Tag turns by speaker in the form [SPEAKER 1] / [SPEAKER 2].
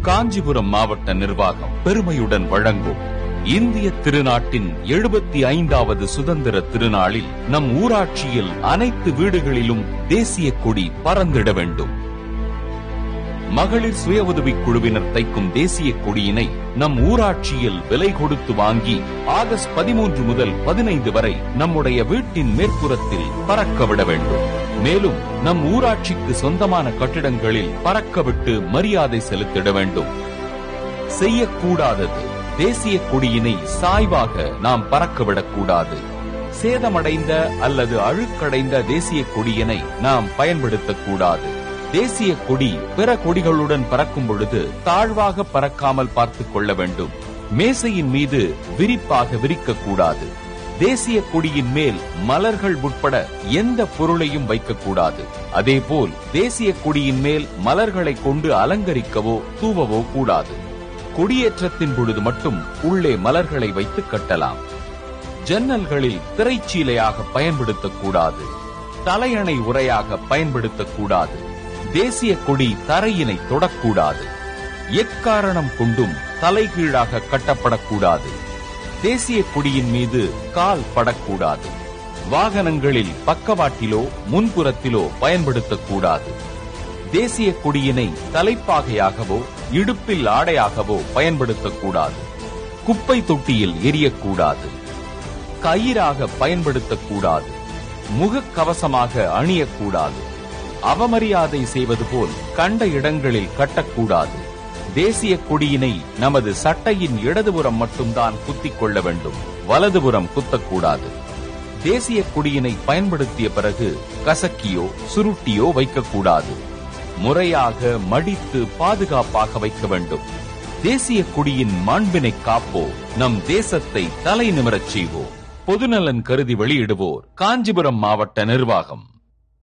[SPEAKER 1] காஞ்சிபுரம் மாவட்ட நிர்வாகம் பெருமையுடன் வழங்கும் இந்திய திருநாட்டின் எழுபத்தி ஐந்தாவது சுதந்திர திருநாளில் நம் ஊராட்சியில் அனைத்து வீடுகளிலும் தேசிய கொடி பறந்திட வேண்டும் மகளிர் சுய உதவிக் குழுவினர் தைக்கும் தேசிய கொடியினை நம் ஊராட்சியில் விலை கொடுத்து வாங்கி ஆகஸ்ட் பதிமூன்று முதல் பதினைந்து வரை நம்முடைய வீட்டின் மேற்புறத்தில் பறக்க விட வேண்டும் மேலும் நம் ஊராட்சிக்கு சொந்தமான கட்டிடங்களில் பறக்க விட்டு மரியாதை செலுத்திட வேண்டும் செய்யக்கூடாதது தேசிய கொடியினை சாய்வாக நாம் பறக்கவிடக்கூடாது சேதமடைந்த அல்லது அழுக்கடைந்த தேசிய கொடியினை நாம் பயன்படுத்தக்கூடாது தேசிய கொடி பிற கொடிகளுடன் பறக்கும் பொழுது தாழ்வாக பறக்காமல் பார்த்துக் கொள்ள வேண்டும் மேசையின் மீது விரிப்பாக விரிக்கக்கூடாது தேசிய கொடியின் மேல் மலர்கள் உட்பட எந்த பொருளையும் வைக்கக்கூடாது அதேபோல் தேசிய கொடியின் மேல் மலர்களை கொண்டு அலங்கரிக்கவோ தூவவோ கூடாது கொடியேற்றத்தின் பொழுது மட்டும் உள்ளே மலர்களை வைத்து கட்டலாம் ஜன்னல்களில் திரைச்சீலையாக பயன்படுத்தக்கூடாது தலையணை உரையாக பயன்படுத்தக்கூடாது தேசிய கொடி தரையினை தொடக்கூடாது எக்காரணம் கொண்டும் தலைகீழாக கட்டப்படக்கூடாது தேசிய கொடியின் மீது கால் படக்கூடாது வாகனங்களில் பக்கவாட்டிலோ முன்புறத்திலோ பயன்படுத்தக்கூடாது தேசிய கொடியினை தலைப்பாகையாகவோ இடுப்பில் ஆடையாகவோ பயன்படுத்தக்கூடாது குப்பை தொட்டியில் எரியக்கூடாது கயிறாக பயன்படுத்தக்கூடாது முகக்கவசமாக அணியக்கூடாது அவமரியாதை செய்வது போல் கண்ட இடங்களில் கட்டக்கூடாது தேசிய கொடியினை நமது சட்டையின் இடதுபுறம் மட்டும்தான் குத்திக் கொள்ள வேண்டும் வலதுபுறம் குத்தக்கூடாது தேசிய கொடியினை பயன்படுத்திய பிறகு கசக்கியோ சுருட்டியோ வைக்கக்கூடாது முறையாக மடித்து பாதுகாப்பாக வைக்க வேண்டும் தேசிய கொடியின் மாண்பினை காப்போம் நம் தேசத்தை தலை நிமிரச் செய்வோம் பொதுநலன் கருதி வெளியிடுவோர் காஞ்சிபுரம் மாவட்ட நிர்வாகம்